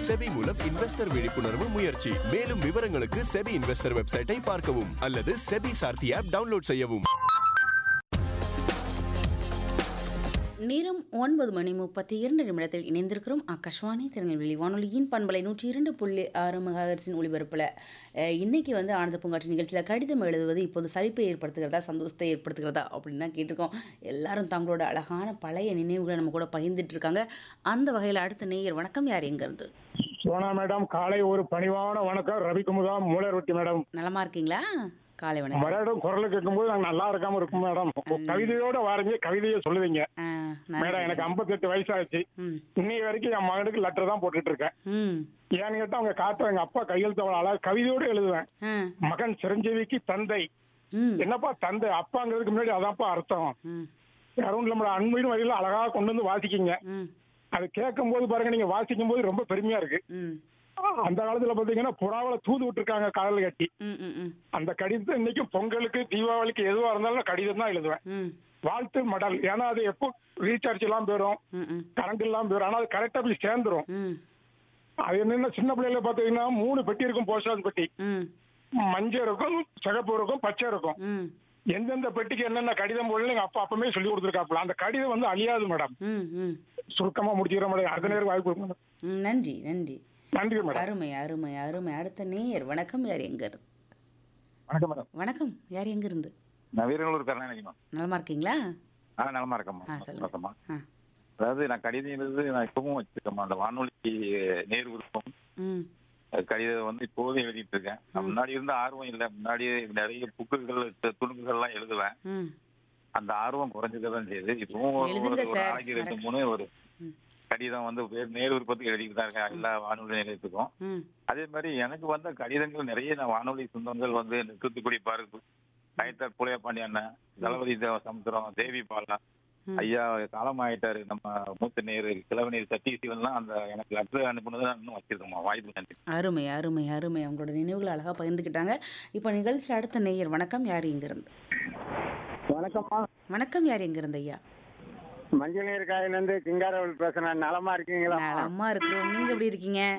SEBI மூலம் investor விழிப்புணர்வு முயற்சி மேலும் விவரங்களுக்கு செபி இன்வெஸ்டர் வெப்சைட்டை பார்க்கவும் அல்லது செபி சார்த்தி ஆப் டவுன்லோட் செய்யவும் நேரம் ஒன்பது மணி முப்பத்தி இரண்டு நிமிடத்தில் இணைந்திருக்கிறோம் ஆகாஷ்வாணி திருநெல்வேலி வானொலியின் பண்பலை நூற்றி இரண்டு புள்ளி ஆறு மெகாஹெர்ட்ஸின் ஒளிபரப்பில் அஹ், இன்னைக்கு வந்து ஆனந்த பூங்காற்று நிகழ்ச்சியில் கடிதம் எழுதுவது இப்போது சலிப்பை ஏற்படுத்துகிறதா சந்தோஷத்தை ஏற்படுத்துகிறதா அப்படின்னு தான் கேட்டிருக்கோம் எல்லாரும் தங்களோட அழகான பழைய நினைவுகளை நம்ம கூட பகிர்ந்துட்டு இருக்காங்க அந்த வகையில் அடுத்த நேயர் வணக்கம் யார் எங்கேருந்து சோனா மேடம் காலை ஒரு பணிவான வணக்கம் ரவிக்குமுதா மூலரொட்டி மேடம் நலமா இருக்கீங்களா காலை வணக்கம் மேடம் குரல் கேட்கும்போது நாங்க நல்லா இருக்காம இருக்கும் மேடம் கவிதையோட வாரீங்க கவிதையை சொல்லுவீங்க ஆ, மேடம் நன்றி. எனக்கு 58 வயசாச்சு ம் இன்னைய வரைக்கும் என் மகனுக்கு லெட்டர் தான் போட்டுட்டு இருக்கேன் ம் ஏன்னு கேட்டா அவங்க காட்டுற எங்க அப்பா கையெழுத்து அவ்வளவு அழகா கவிதையோட எழுதுவேன் ஆ மகன் சிரஞ்சீவிக்கு தந்தை ம் என்னப்பா தந்தை அப்பாங்கிறதுக்கு முன்னாடி அதான்ப்பா அர்த்தம் ம் யாரும் நம்மளோட அன்பின் வழியில அழகா கொண்டு வந்து வாசிக்கிங்க ம் அது கேட்கும் போது பாருங்க நீங்க வாசிக்கும் போது ரொம்ப பெருமையா இருக்கு ம் அந்த காலத்துல பாத்தீங்கன்னா புறாவில தூது விட்டுருக்காங்க காதல் கட்டி ம் ம் ம் அந்த கடிதத்தை இன்னைக்கு பொங்கலுக்கு தீபாவளிக்கு எதுவா இருந்தாலும் நான் கடிதம் தான் எழுதுவேன் ம் வாழ்த்து மடல் ஏன்னா அது எப்போ ரீசார்ஜ் எல்லாம் போயிடும் ம் ம் கரண்ட் எல்லாம் போயிடும் ஆனா அது கரெக்டா போய் சேர்ந்துரும் ம் அது என்னன்னா சின்ன பிள்ளைல பாத்தீங்கன்னா மூணு பெட்டி இருக்கும் போஸ்ட் பெட்டி ம் மஞ்சள் இருக்கும் சிகப்பு இருக்கும் பச்சை இருக்கும் ம் எந்தெந்த பெட்டிக்கு என்னென்ன கடிதம் போடணும் எங்க அப்பா அப்பமே சொல்லி கொடுத்துருக்காப்புல அந்த கடிதம் வந்து அழியாது மேடம் ம் ம் சுருக்கமா முடிச்சுக்கிற மேடம் அடுத்த நேரம் வாய்ப்பு கொடுங்க மேடம். ம், நன்றி நன்றி நன்றி மேடம் அருமை அருமை அருமை அடுத்த நேயர் வணக்கம் யார் எங்க இருந்து வணக்கம் மேடம் வணக்கம் யார் எங்க இருந்து நான் வீரங்களூர் கருணாநிதிமா நலமா இருக்கீங்களா ஆ நலமா இருக்கம்மா ஆ சொல்லுங்க வணக்கம்மா ஆ அதாவது நான் கடிதம் எழுது நான் இப்பவும் வச்சிருக்கேம்மா அந்த வானொலி நேர் விருப்பம் ம் அது கடிதம் வந்து இப்போதும் எழுதிட்டு இருக்கேன் நான் முன்னாடி இருந்த ஆர்வம் இல்லை முன்னாடி நிறைய புக்குகள் து- துணுக்குகள்லாம் எழுதுவேன் ம் அந்த ஆர்வம் குறைஞ்சிக்க தான் செய்யுது இப்பவும் ஒரு- எழுதுங்க ஒரு சார். நாளைக்கு ரெண்டு நடக்க- மூணு ஒரு ம். கடிதம் வந்து வே- நேர் விருப்பத்துக்கு எழுதிட்டு தான் இருக்கேன் எல்லா வானொலி நிலையத்துக்கும் ம் அதே மாதிரி எனக்கு வந்த கடிதங்கள் நிறைய நான் வானொலி சொந்தங்கள் வந்து இந்த தூத்துக்குடி பார்க்கு கயத்தர் புலையப்பாண்டி அண்ணன் தளபதி தேவ சமுத்திரம் தேவி பாலா ம். ஐயா காலமாயிட்டாரு நம்ம மூத்த நேரு கிழவநீர் சத்தி சிவன்லாம் அந்த எனக்கு லெட்டர் அனுப்புனதை நான் இன்னும் வச்சிருக்கோம்மா வாய்ப்பு நன்றி அருமை அருமை அருமை அவங்களோட நினைவுகளை அழகா பகிர்ந்துக்கிட்டாங்க இப்போ நிகழ்ச்சி அடுத்த நேயர் வணக்கம் யார் எங்க இருந்து வணக்கம்மா வணக்கம் யார் எங்க இருந்து ஐயா மஞ்சள் நீர் காயிலிருந்து கிங்காரவள் பேசுறேன் நலமா இருக்கீங்களா நலமா இருக்கிறோம் நீங்க எப்படி இருக்கீங்க